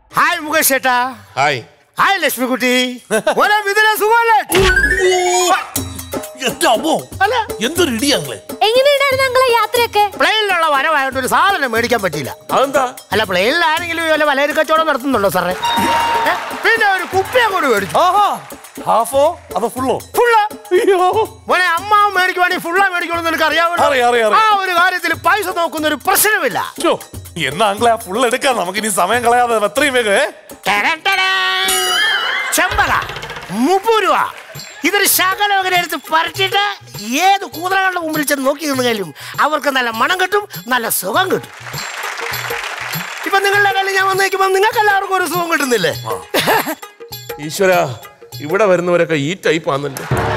Hi Mukesh ചേട്ടാ hi hi Lakshmikutty മോനെ മിഥുനെ സുഖമല്ലേ എന്റെ അമ്മോ അല്ല എന്തൊരു ഇടിയാങ്ങളെ എങ്ങനെയുണ്ടായിരുന്നു ഞങ്ങളെ യാത്രയൊക്കെ പ്ലെയിനിലുള്ള വരവായിട്ട് ഒരു സാധനം മേടിക്കാൻ പറ്റിയില്ല അതെന്താ അല്ല പ്ലെയിനിൽ ആരെങ്കിലും വല്ല വലയൊരു കച്ചവടം നടത്തുന്നുണ്ടോ സാറേ ഏ? പിന്നെ ഒരു കുപ്പി അങ്ങോട്ട് മേടിച്ചു ആഹാ ഹാഫോ അതോ ഫുള്ളോ ഫുള്ള് അയ്യോ മോനെ അമ്മ മേടിക്കുവാണെങ്കിൽ ഫുള്ളാ മേടിക്കണമെന്ന് എനിക്ക് അറിയാം, അറിയാം, അറിയാമല്ലോ ആ അറിയാം. ഒരു കാര്യത്തിൽ പൈസ നോക്കുന്ന ഒരു പ്രശ്നമില്ല ഛോ, എന്നാ അങ്ങളെ ആ ഫുൾ എടുക്കാം നമുക്ക് ഇനി സമയം കളയാതെ എത്രയും വേഗം ഏ? ടടടടാ. ചെമ്പക മുപ്പത് രൂപ ഇതൊരു ശകലം അങ്ങനെ എടുത്ത് പറിച്ചിട്ട് ഏത് കൂതറകളുടെ മുമ്പിൽ ചെന്ന് നോക്കി നിന്നാലും അവർക്ക് നല്ല മണം കിട്ടും നല്ല സുഖം കിട്ടും ഇപ്പൊ നിങ്ങളുടെ കയ്യിൽ ഞാൻ വന്നേക്കുമ്പോ നിങ്ങൾക്ക് എല്ലാവർക്കും ഒരു സുഖം കിട്ടുന്നില്ലേ ഈശ്വര ഇവിടെ വരുന്നവരൊക്കെ ഈ ടൈപ്പ് ആണല്ലോ